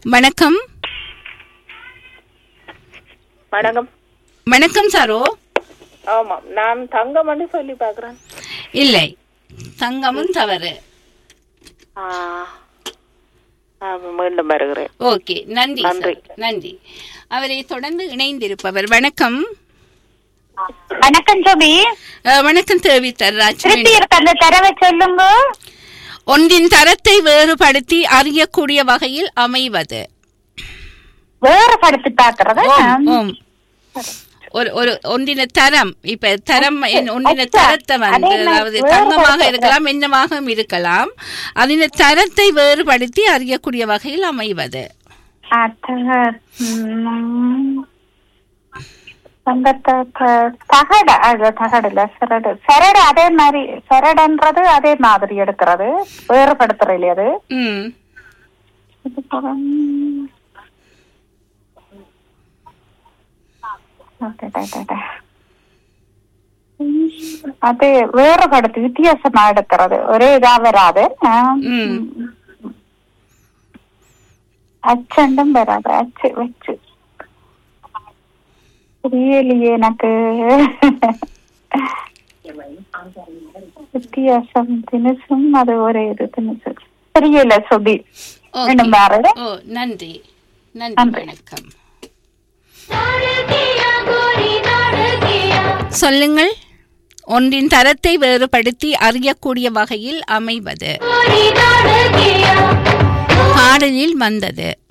வணக்கம் வணக்கம் வணக்கம் சாரோ ஆமாம் நான் தங்கம்னு சொல்லி பார்க்குறேன் இல்லை தங்கமும் தவறு மீண்டும் வருகிறேன் ஓகே நன்றி நன்றி. சார். நன்றி அவரை தொடர்ந்து இணைந்திருப்பவர் வணக்கம் வணக்கம் ஜோபி அஹ், வணக்கம் தெரிவித்தார் ராஜ் திருப்பி இருக்க அந்த தரவை சொல்லுங்க ஒன்றின் தரத்தை வேறுபடுத்தி அறியக்கூடிய வகையில் அமைவது வேறுபடுத்தி பாக்குறத ஓம், ஓம். ஒரு ஒரு ஒன்றின தரம் இப்ப தரம் என் ஒன்றின அச்சா, தரத்தை வந்து அதே மாதிரி அதாவது தங்கமாக வேறுபடுத்த- இருக்கலாம் என்னமாகவும் இருக்கலாம் அதன் தரத்தை வேறுபடுத்தி அறியக்கூடிய வகையில் அமைவது தகட அது தகடு இல்ல சரடு சரடு அதே மாதிரி சரடுன்றது அதே மாதிரி எடுக்கிறது வேறுபடுத்துற இல்லையா அது ம் இதுக்கப்புறம் ஓகே, டே, டே, டே. அது வேறுபடுத்தி வித்தியாசமா எடுக்கிறது ஒரே இதா வராது ஆ, ம். அச்சண்டும் வராது அச்சு வச்சு புரியலையே எனக்கு வித்தியாசம் தினசும் அது ஒரே இது தினசு தெரியல சுபி ஓகே. மீண்டும் பாருங்க ஓ நன்றி நன்றி நன்றி. வணக்கம் சொல்லுங்கள் ஒன்றின் தரத்தை வேறுபடுத்தி அறியக்கூடிய வகையில் அமைவது பாடலில் வந்தது